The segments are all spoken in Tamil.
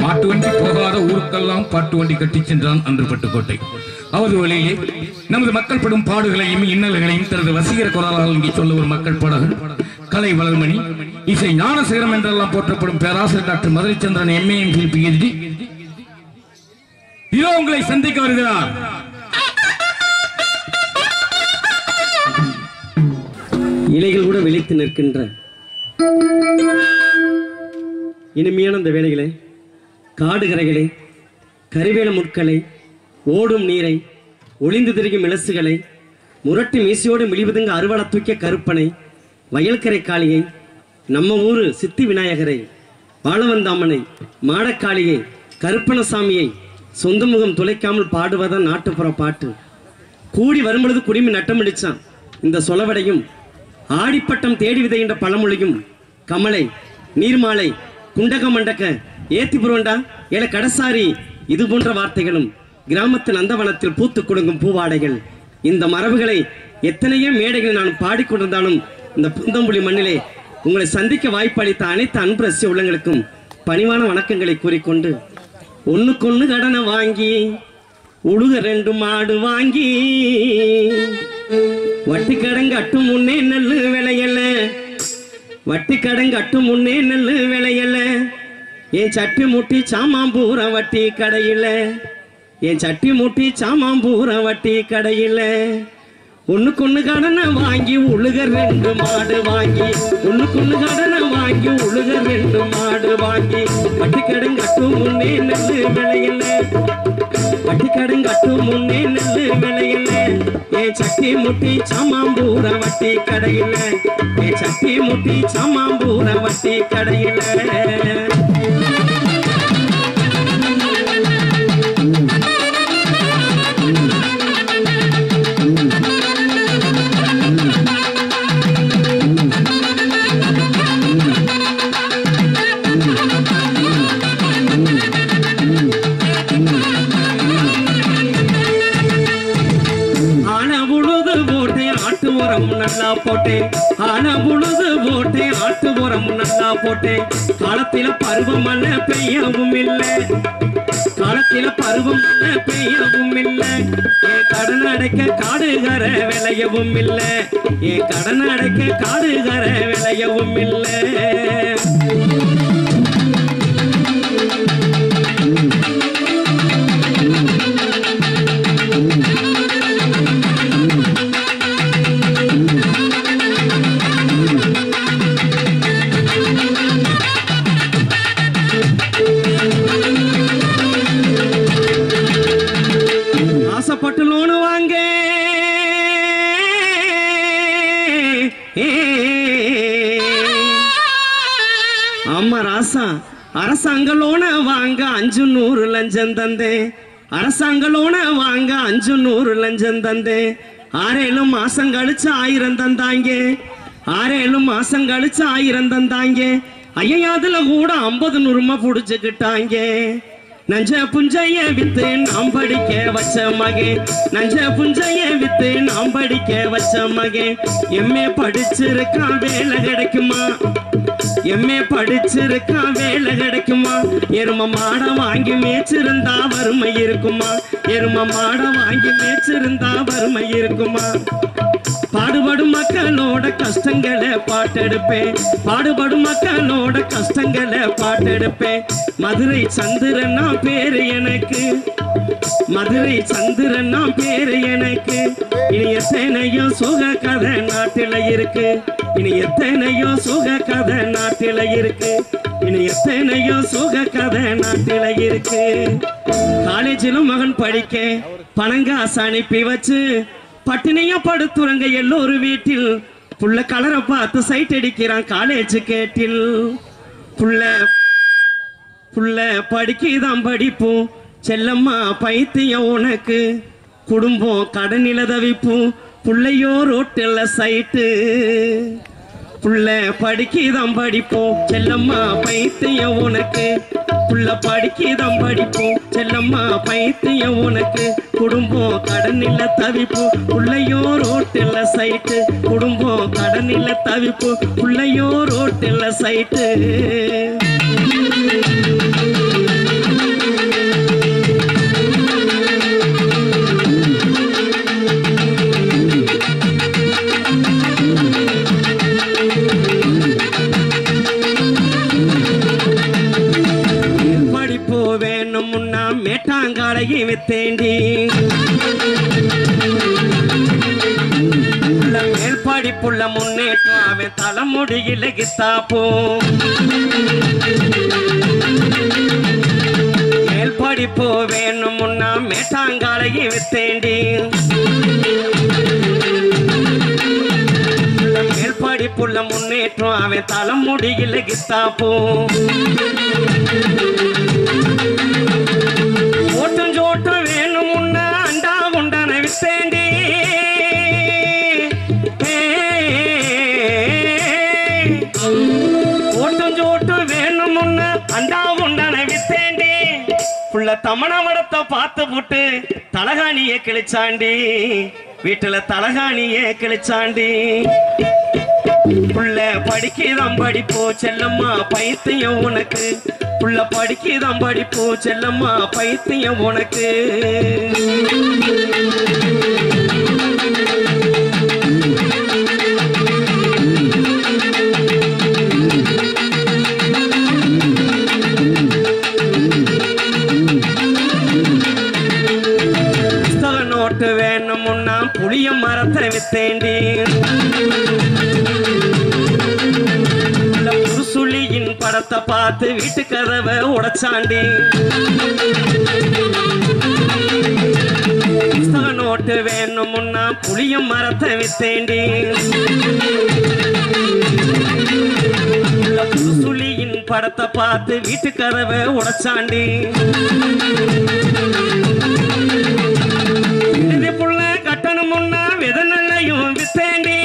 மாட்டு வண்டி போகாத ஊருக்கெல்லாம் பாட்டு வண்டி கட்டிச் சென்றான் அன்று பட்டுக்கோட்டை அவரது வழியிலே நமது மக்கள் படும் பாடுகளையும் இன்னல்களையும் தனது வசீகர குரலால் இங்கே சொல்ல ஒரு மக்கள் பாடகர் கலை வளர்மணி இசை ஞானசேகரம் என்றெல்லாம் போற்றப்படும் பேராசிரியர் doctor Maduraichandran MA M PhD இதோ உங்களை சந்திக்க வருகிறார் இலைகள் கூட விழித்து நிற்கின்ற இனிமையான அந்த வேலைகளே காடுகரைகளே கரிவேல முட்களை ஓடும் நீரை ஒளிந்து திரிகும் இலசுகளை முரட்டு மீசையோடு மிளிவதுங்க அருவள தூக்கிய கருப்பனை வயல்கரை காளியை நம்ம ஊரு சித்தி விநாயகரை வாழவந்தாமனை மாடக்காளியை கருப்பணசாமியை சொந்த முகம் துளைக்காமல் பாடுவதான் நாட்டுப்புற பாட்டு கூடி வரும்பொழுது குடிமி நட்டமடிச்சான் இந்த சொலவடையும் ஆடிப்பட்டம் தேடி விதைகின்ற பழமொழியும் கமலை நீர்மாலை குண்டக மண்டக்க ஏத்தி புருவண்டா எல கடசாரி இது போன்ற வார்த்தைகளும் கிராமத்து நந்தவனத்தில் பூத்து கொடுங்கும் பூவாடைகள் இந்த மரபுகளை எத்தனையோ மேடைகள் நான் பாடிக்கொண்டிருந்தாலும் இந்த புந்தம்புலி மண்ணிலே உங்களை சந்திக்க வாய்ப்பு அளித்த அனைத்து அன்பு ரசிக உள்ளங்களுக்கும் பணிவான வணக்கங்களை கூறிக்கொண்டு ஒண்ணுக்கொண்ணு கடனை வாங்கி உழுக ரெண்டு மாடு வாங்கி வட்டி கடங்கு முன்னே நெல்லு விளையல வட்டி கடங்கு முன்னே நெல்லு விளையல என் சட்டி முட்டி சாமாம்பூர வட்டி கடையில என் சட்டி முட்டி சாமாம்பூர வட்டி கடையில ஒண்ணுக்கொண்ணு கடனை வாங்கி உழுக ரெண்டு மாடு வாங்கி ஒண்ணுக்கொண்ணு கடனை வாங்கி உழுக ரெண்டு மாடு வாங்கி வட்டி கடங்கு முன்னே நெல்லு விளையல வட்டி கடுங்கட்டு முன்னே நெல்லு விளையில ஏன் சட்டி முட்டி சாமாம்பூர வட்டி கடையில ஏன் சட்டி முட்டி சாமாம்பூர வட்டி கடையில ஆன உழுது போட்டேன் ஆட்டு உரம் நல்லா போட்டேன் ஆன உழுது போட்டேன் ஆட்டு உரம் நல்லா போட்டேன் காலத்தில பருவம் அல்ல பெய்யவும் இல்லை காலத்தில பருவம் அல்ல பெய்யவும் இல்லை என் கடன் அடைக்க காடுகர விளையவும் இல்லை என் கடன் அடைக்க காடுகர விளையவும் இல்லை ஆசைப்பட்டு லோனு வாங்க ஆமா ராசா அரசாங்க லோன வாங்க அஞ்சு நூறு லஞ்சம் தந்தேன் அரசாங்க லோன வாங்க அஞ்சு நூறு லஞ்சம் தந்தேன் ஆறேழு மாசம் கழிச்சு ஆயிரம் தந்தாங்க ஆறேழு மாசம் கழிச்சு ஆயிரம் தந்தாங்க ஐயா அதுல கூட ஐம்பது நூறுமா புடிச்சுக்கிட்டாங்க நஞ்ச புஞ்சைய வித்து நாம் படிக்க வச்ச மகே நஞ்ச புஞ்சைய வித்து நாம் படிக்க வச்ச மகே எம்ஏ படிச்சிருக்கான் வேலை கிடைக்குமா எம்ஏ படிச்சிருக்கான் வேலை கிடைக்குமா எரும மாட வாங்கி மேய்ச்சிருந்தா வறுமை இருக்குமா எரும மாட வாங்கி மேய்ச்சிருந்தா வறுமை இருக்குமா பாடுபடும் மக்களோட கஷ்டங்களை பாட்டெடுப்பேன் பாடுபடும் மக்களோட கஷ்டங்களை பாட்டெடுப்பேன் மதுரை சந்திரனா பேரு எனக்கு மதுரை சந்திரனா பேரு எனக்கு இனி எத்தனையோ சுக கதை நாட்டில இருக்கு இனி எத்தனையோ சுக கதை நாட்டில இருக்கு இனி எத்தனையோ சுக கதை நாட்டில இருக்கு காலேஜிலும் மகன் படிக்க பணங்காசு அனுப்பி வச்சு பட்டினியா படுத்துறங்க எல்லோரும் வீட்டில் புள்ள கலரை பார்த்து சைட் அடிக்கிறான் காலேஜ் கேட்டில் புள்ள புள்ள படிக்கதான் படிப்போம் செல்லம்மா பைத்தியம் உனக்கு குடும்பம் கடனில தவிப்போம் புள்ளையோ ரோட்டில் சைட்டு புள்ள படிக்கதான் படிப்போம் செல்லம்மா பைத்தியம் உனக்கு புள்ள படிக்கதான் படிப்போம் செல்லம்மா பைத்தியம் உனக்கு குடும்பம் கடனில தவிப்போம் புள்ளையோ ரோட்டில் சைட்டு குடும்பம் கடனில தவிப்போம் புள்ளையோ ரோட்டில் சைட்டு மேட்டாங்காலையும் வித்தேண்டி உள்ள மேல் படிப்புள்ள முன்னேற்றம் அவன் தலைமுடியில கித்தாப்போம் மேல் படிப்பு வேணும் முன்னா மேட்டாங்காலையும் வித்தேண்டி உள்ள மேல் படிப்புள்ள முன்னேற்றம் அவன் தலைமுடியில கித்தாப்போம் ஓட்டம் சோட்டம் வேணும் முன்னா அண்டா உண்டான வித்தேண்டி ஓட்டம் சோட்டம் வேணும் முன்னா அண்டா உண்டான வித்தேண்டி புள்ள தமணவடத்தை பார்த்து புட்டு தலகாணியே கிழிச்சாண்டி வீட்டுல தலகாணியே கிழிச்சாண்டி புள்ள படிக்கதான் படிப்போ செல்லம்மா பைத்தியம் உனக்கு புள்ள படிக்கதான் படிப்போ செல்லம்மா பைத்தியம் உனக்கு புஸ்தக நோட்டு வேணும்னா புளிய மரத்தை வித்தேண்டி உள்ள புருசுளியின் படத்தை பார்த்து வீட்டு கதவை உடைச்சாண்டி புஸ்தக நோட்டு வேணும்னா புளிய மரத்தை வித்தேண்டி உள்ள புருசுளியின் படத்தை பார்த்து வீட்டு கதவை உடைச்சாண்டி இது புள்ள கட்டணமுன்னா வித நல்லையும் வித்தேண்டி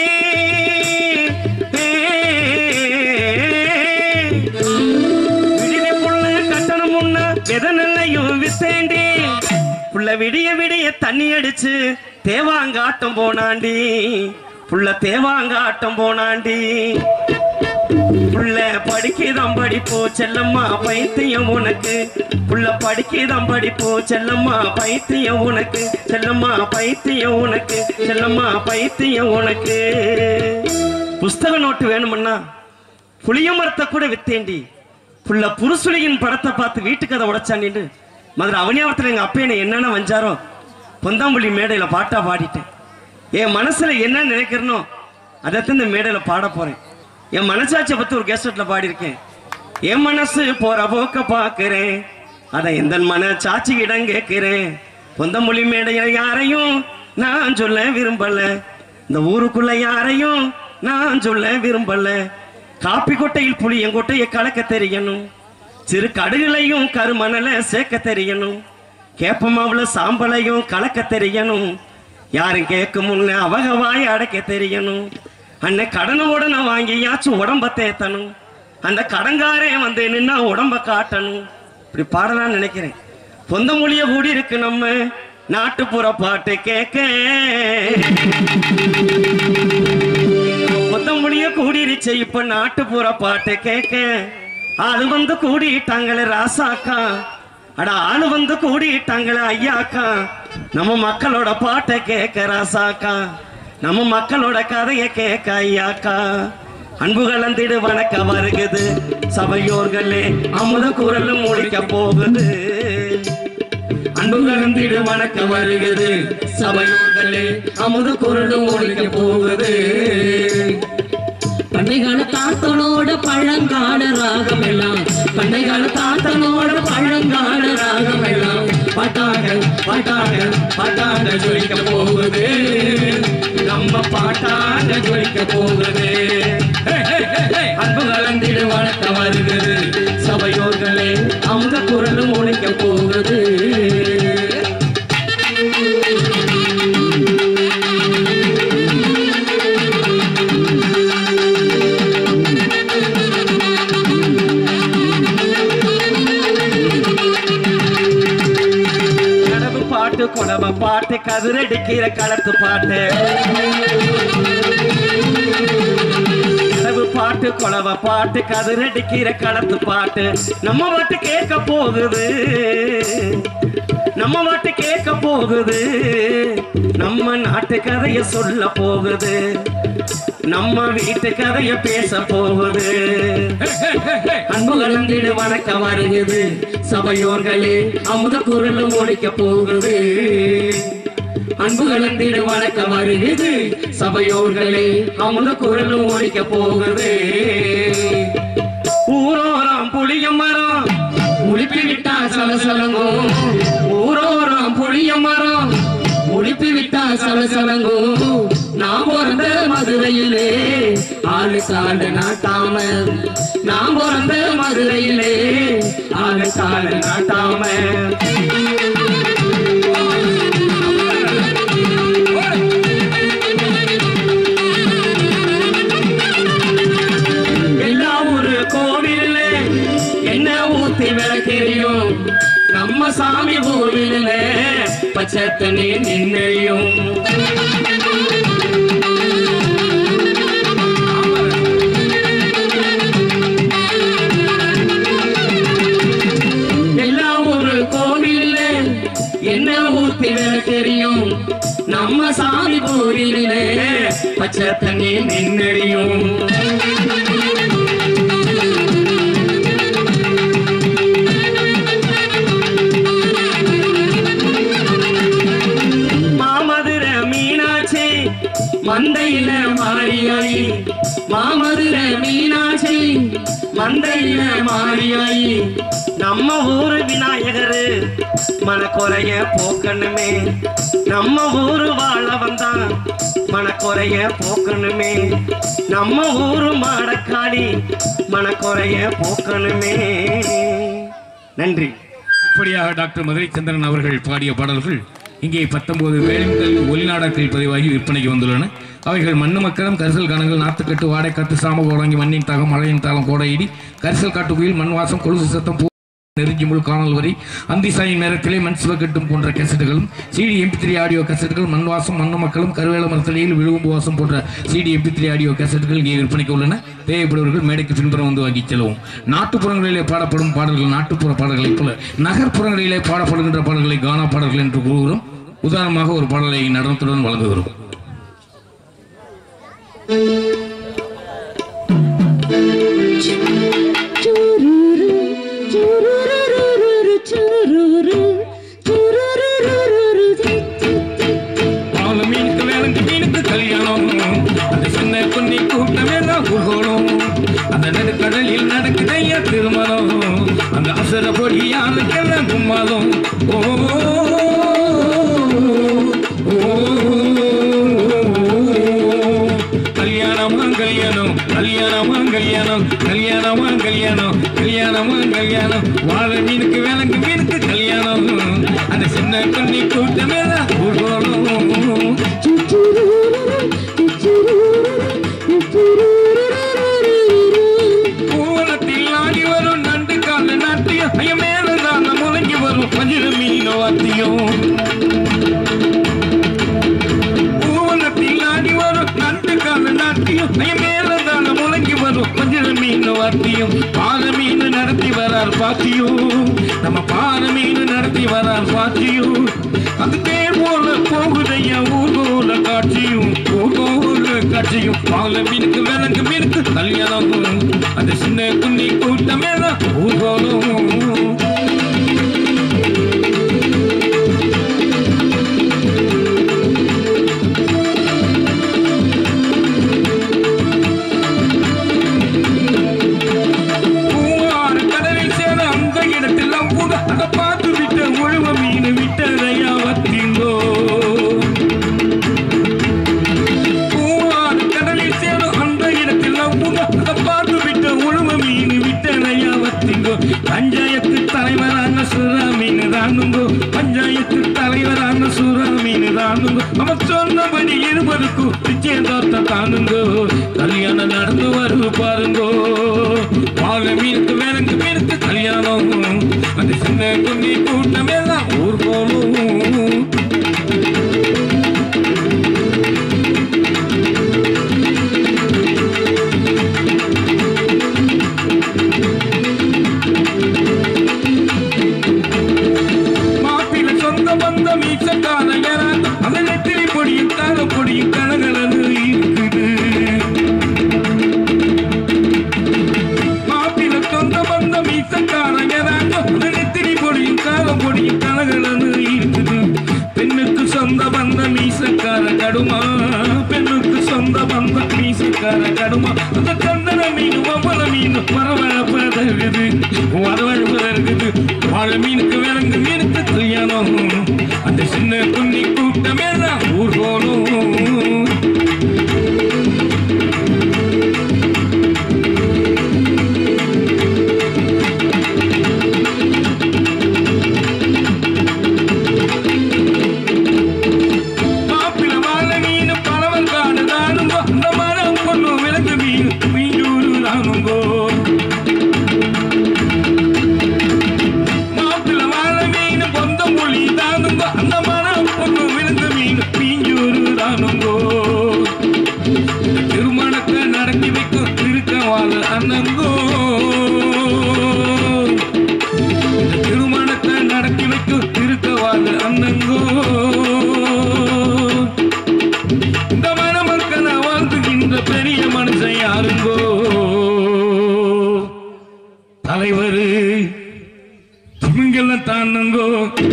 விடுதி புள்ள கட்டணமுன்னா வித நல்லையும் வித்தேண்டி புள்ள விடிய விடிய தண்ணி அடிச்சு தேவாங்காட்டம் போனாண்டி புள்ள தேவாங்காட்டம் போனாண்டி புள்ள படிக்கதான் படிப்போ செல்லம்மா பைத்தியம் உனக்கு புள்ள படிக்கதான் படிப்போ செல்லம்மா பைத்தியம் உனக்கு செல்லம்மா பைத்தியம் உனக்கு செல்லம்மா பைத்தியம் உனக்கு புஸ்தக நோட்டு வேணுமண்ணா புளிய மரத்தை கூட வித்தேண்டி புள்ள புருசுலியின் படத்தை பார்த்து வீட்டுக்கு அதை உடைச்சாண்டின்னு மதுரை அவனியாவத்தில் எங்க அப்பா என்னை என்னென்ன வஞ்சாரோ பொந்தாம்புள்ளி மேடையில பாட்டா பாடிட்டேன் என் மனசுல என்ன நினைக்கிறனோ அதைத்தான் இந்த மேடையில பாட போறேன் என் மனசாட்சியை பத்தி ஒரு கேசட்ல பாடியிருக்கேன் என் மனசு போற போக்க பாக்குறேன் அதை எந்த மனச்சாட்சி இடம் கேட்கிறேன் பொந்தமொழி மேடையில யாரையும் நான் சொல்ல விரும்பல இந்த ஊருக்குள்ள யாரையும் நான் சொல்ல விரும்பல காப்பி கொட்டையில் புளியங்கொட்டையை கலக்க தெரியணும் சிறு கடுகுலையும் கருமணல சேர்க்க தெரியணும் கேப்பமாவுல சாம்பலையும் கலக்க தெரியணும் யாரும் கேட்க முன்ன அவங்க வாய் அடைக்க தெரியணும் அன்னை கடனை உடனே வாங்கியாச்சும் உடம்ப தேத்தணும் அந்த கடங்காரன் வந்து நின்னா உடம்ப காட்டணும் இப்படி பாடலாம்னு நினைக்கிறேன் பொந்த மொழிய கூடி இருக்கு நம்ம நாட்டுப்புற பாட்டு கேட்க பொந்த மொழிய கூடிருச்சு இப்ப நாட்டுப்புற பாட்டு கேட்க அது வந்து கூடிட்டாங்களே ராசாக்கா அட ஆளு வந்து கூடிட்டாங்களே ஐயாக்கா நம்ம மக்களோட பாட்டை கேட்க ராசாக்கா நம்ம மக்களோட கதையை கேட்க ஐயாக்கா அன்பு கலந்திடு வணக்க வருகுது சபையோர்களே அமுத குரலும் ஒழிக்க போகுது அன்பு கலந்திடு வணக்க வருகுது சபையோர்களே அமுத குரலும் ஒழிக்க போகுது பண்டைகால தாத்தனோட பழங்கால ராகம் எல்லாம் பண்டைகால தாத்தனோட பழங்கால ராகம் எல்லாம் பாட்டாக பாட்டாக பாட்டாக ஜொலிக்க போகுது நம்ம பாட்டாக ஜொலிக்க போகுது அன்பு கலந்திடு வளர்க்க வருகிறது சபையோர்களே அமுத குரலும் ஒழிக்க போகுது கடவு பாட்டு குடவ பாட்டு கதிரடிக்கிற களத்து பாட்டு கடவு பாட்டு குளவ பாட்டு கதிரடிக்கிற களத்து பாட்டு நம்ம பாட்டு கேட்க போகுது நம்ம பாட்டு கேட்க போகுது நம்ம நாட்டு கதைய சொல்ல போகுது நம்ம வீட்டு கதைய பேச போகுது அன்பு கலந்திடு வணக்க வருகிறது சபையோர்களே அமுத குரலும் ஒழிக்க போகுது அன்பு கலந்திடு வணக்க வருகிறது சபையோர்களே அமுத குரலும் ஒழிக்க போகுது ஊரோரம் புளிய மரம் உளிப்பி விட்டா சலசலங்கோ ஊரோரம் புளிய மரம் உளிப்பி விட்டா சலசலங்கோ நாம் பிறந்த மதுரையிலே ஆளு காடு நாட்டாம நாம் பிறந்த மதுரையிலே ஆளு காடு நாட்டாம எல்லா ஊரு கோவில்ல என்ன ஊத்தி விளக்கெரியும் நம்ம சாமி கோவில்ல பச்சை தண்ணி நின்னையும் எல்லா ஊரு கோவில்ல என்ன ஊத்தி விளக்கெரியும் நம்ம சாமி கோவில்ல பச்சை தண்ணி நின்னடியும் மாமதுர மீனாட்சி மந்தையில மாரியாயி மாமதுர மீனாட்சி மந்தையில மாரியாயி நம்ம ஊரு விநாயகரு மனக்குறைய போக்கணுமே நம்ம ஊரு வாழ வந்தான் மனக்குறைய போக்கணுமே நம்ம ஊரு மாடக்காளி மனக்குறைய போக்கணுமே நன்றி இப்படியாக டாக்டர் மதுரை சந்திரன் அவர்கள் பாடிய பாடல்கள் இங்கே பத்தொன்பது வேலைகள் ஒளிநாடகத்தில் பதிவாகி விற்பனைக்கு வந்துள்ளன அவைகள் மண்ணு மக்களும் கரிசல் கணங்கள் நாத்துக்கட்டு வாடைக்காத்து சாம கோடங்கி மண்ணின் தாகம் மழையின் தாளம் கோடையிடி கரிசல் காட்டு குயில் மண் வாசம் கொலுசு சத்தம் பூ நெருஞ்சி முள் காணல் வரி அந்தி சாயின் நேரத்திலே மண் சிவக்கட்டும் போன்ற கேசட்டுகளும் சிடி எம்பி த்ரீ ஆடியோ கேசட்டுகள் மண் வாசம் மண்ணு மக்களும் கருவேல மரத்தலையில் விழும்பு வாசம் போன்ற சிடி எம்பி த்ரீ ஆடியோ கேசட்டுகள் இங்கே விற்பனைக்கு உள்ளன தேவைப்படுவர்கள் மேடைக்கு பின்புறம் வந்து வாங்கி செல்லவும் நாட்டுப்புறங்களிலே பாடப்படும் பாடல்கள் நாட்டுப்புற பாடல்களைப் போல நகர்ப்புறங்களிலே பாடப்படுகின்ற பாடல்களை கானா பாடல்கள் என்று கூறுகிறோம் உதாரணமாக ஒரு பாடலை நடனத்துடன் வழங்குகிறோம் பால மீனுக்கு வேலைக்கு மீனுக்கு கல்யாணம் அந்த சின்ன பொண்ணி கூட்டம் எல்லாம் ஊர்கோலம் அந்த நடுக்கடலில் நடக்குதைய திருமணம் அந்த அசர பொடி யாருக்கெல்லாம் கும்மாலம் ஓ ஓ, கல்யாணமா கல்யாணம் கல்யாணமா கல்யாணம் கல்யாணமா கல்யாணம் கல்யாணமா கல்யாணம் வாழை மீனுக்கு வேலைக்கு மீனுக்கு கல்யாணம் அந்த சின்ன பொண்ணி கூட்டமே தான் ஊர்கோலம் ஊனத்தில் ஆடி வரும் நண்டு கால நாட்டியம் ஐய மேலதான முழங்கி வரும் மஞ்சிர மீனோ வாத்தியம் ஊனத்தில் ஆடி வரும் நண்டு கால நாட்டியம் ஐய மேலதான முழங்கி வரும் மஞ்சிர மீனோ வாத்தியம் பால மீன் நடத்தி வரார் பாத்தியும் நம்ம பால மீன் நடத்தி வரார் பாத்தியும் அது பேர் போல போகுதையா ஊர்கோல காட்சியும் ஊர்கோல காட்சியும் பால மீனுக்கு விலங்கு மீனுக்கு கல்யாணம் அந்த சின்ன குன்னி கூட்டமே தான் ஊர்கோலம் பூவாறு கடலில் சேர அந்த இடத்தில் அவ்வளவு அதை பார்த்து விட்ட உழுவ மீன் விட்டதையா வத்தீங்கோ பூவாறு கடலில் சேர அந்த இடத்தில் அவ்வளவு அதை பார்த்து விட்ட உழுவ மீன் விட்டதையா வத்தீங்கோ பஞ்சாயத்து தலைவரான சுறா மீன் தானுங்கோ பஞ்சாயத்து தலைவரான சுறா மீன் தானுங்கோ அவன் சொன்னபடி இருபதுக்கும் நிச்சயதார்த்த தானுங்கோ கல்யாணம் நடந்து வருது பாருங்கோ வாழை மீனுக்கு வேலைக்கு மீனுக்கு கல்யாணம் அந்த சின்ன குன்னி கூட்டம் எல்லாம் ஊர் போலும் மாப்பிள்ள சொந்த பந்தம் ஈச்சக்கான யாராட்டம் அந்த நெத்திரி பொடியும் கால பொடியும் கலகலன்னு இருக்குது வாழை மீனுக்கு விலங்கு மீனுக்கு கல்யாணம் அந்த சின்ன குன்னி கூட்டமே தான் ஊர் போலும் மாப்பிள வாழ மீன் பழவன் காடு தானுங்கோ அந்த மரம் பொண்ணு விலங்கு மீன் மீண்டூரு தானுங்கோ மாப்பிள வாழ மீன் பொந்த மொழி தானுங்கோ அந்த மரம் பொண்ணு விலங்கு மீன் மீண்டூரு தானுங்கோ இந்த திருமணத்தை நடத்தி வைக்கும் திருக்க வாழ அண்ணங்கோ இந்த திருமணத்தை நடத்தி வைக்கும் திருக்க வாழ அண்ணங்கோ இந்த மணமக்களை வாழ்த்துகின்ற பெரிய மனுஷன் யாருங்கோ தலைவர் திமிங்கெல்லாம் தானுங்கோ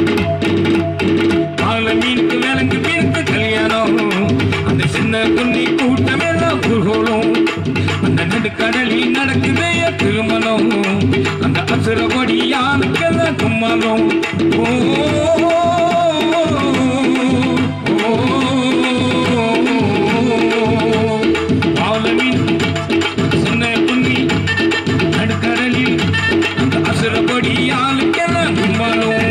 பால மீனுக்கு விலங்கு மீனுக்கு கல்யாணம் அந்த சின்ன குன்னி கூட்டமெல்லாம் குருகோளும் அந்த நடுக்கடலில் நடக்குதே திருமணம் அந்த அசுர கொடியானுக்கெல்லாம் கும்மலம் ஓ பாலமீன் சின்ன குன்னி நடுக்கடலில் அந்த அசுர கொடியானுக்கெல்லாம் கும்மலம்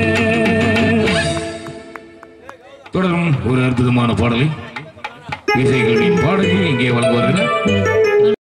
தொடரும் ஒரு அற்புதமான பாடலை இசைகளின் பாடலில் இங்கே வழங்குவார்கள்